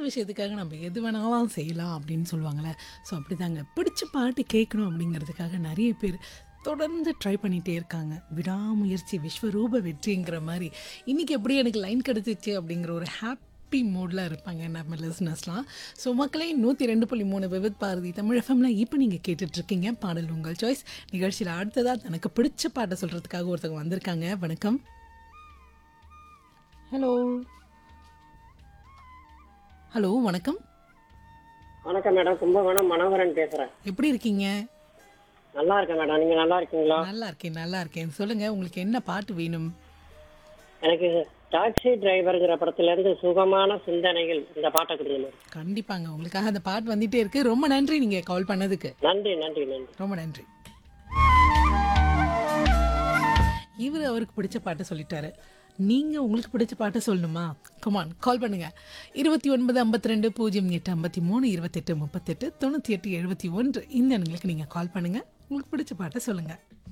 விஷயத்துக்காக நம்ம எது வேணாலும் செய்யலாம் அப்படின்னு சொல்லுவாங்கள்ல ஸோ அப்படி தாங்க பிடிச்ச பாட்டு கேட்கணும் அப்படிங்கிறதுக்காக நிறைய பேர் தொடர்ந்து ட்ரை பண்ணிகிட்டே இருக்காங்க விடாமுயற்சி விஸ்வரூப வெற்றிங்கிற மாதிரி இன்றைக்கி எப்படி எனக்கு லைன் கிடச்சிச்சு அப்படிங்கிற ஒரு ஹாப்பி மூடில் இருப்பாங்க நம்ம லிஸ்னஸ்லாம் ஸோ மக்களே நூற்றி ரெண்டு புள்ளி மூணு விவித் பாரதி தமிழ் எஃப்எம்ல இப்போ நீங்கள் கேட்டுட்ருக்கீங்க பாடல் உங்கள் சாய்ஸ் நிகழ்ச்சியில் அடுத்ததாக தனக்கு பிடிச்ச பாட்டை சொல்கிறதுக்காக ஒருத்தவங்க வந்திருக்காங்க வணக்கம் ஹலோ ஹலோ வணக்கம் வணக்கம் மேடம் கும்பகோணம் மனோகரன் பேசுறேன் எப்படி இருக்கீங்க நல்லா இருக்கேன் மேடம் நீங்க நல்லா இருக்கீங்களா நல்லா இருக்கேன் நல்லா இருக்கேன் சொல்லுங்க உங்களுக்கு என்ன பாட்டு வேணும் எனக்கு டாக்ஸி டிரைவருங்கிற படத்துல இருந்து சுகமான சிந்தனைகள் இந்த பாட்டை கொடுங்க மேடம் கண்டிப்பாங்க உங்களுக்காக அந்த பாட்டு வந்துட்டே இருக்கு ரொம்ப நன்றி நீங்க கால் பண்ணதுக்கு நன்றி நன்றி நன்றி ரொம்ப நன்றி இவர் அவருக்கு பிடிச்ச பாட்டை சொல்லிட்டாரு நீங்க உங்களுக்கு பிடிச்ச பாட்டை சொல்லணுமா கமான் கால் பண்ணுங்க இருபத்தி ஒன்பது ஐம்பத்தி ரெண்டு பூஜ்ஜியம் எட்டு ஐம்பத்தி மூணு இருபத்தெட்டு முப்பத்தெட்டு தொண்ணூற்றி எட்டு எழுபத்தி ஒன்று இந்த எண்களுக்கு நீங்கள் கால் பண்ணுங்க உங்களுக்கு பிடிச்ச பாட்டை சொல்லுங்க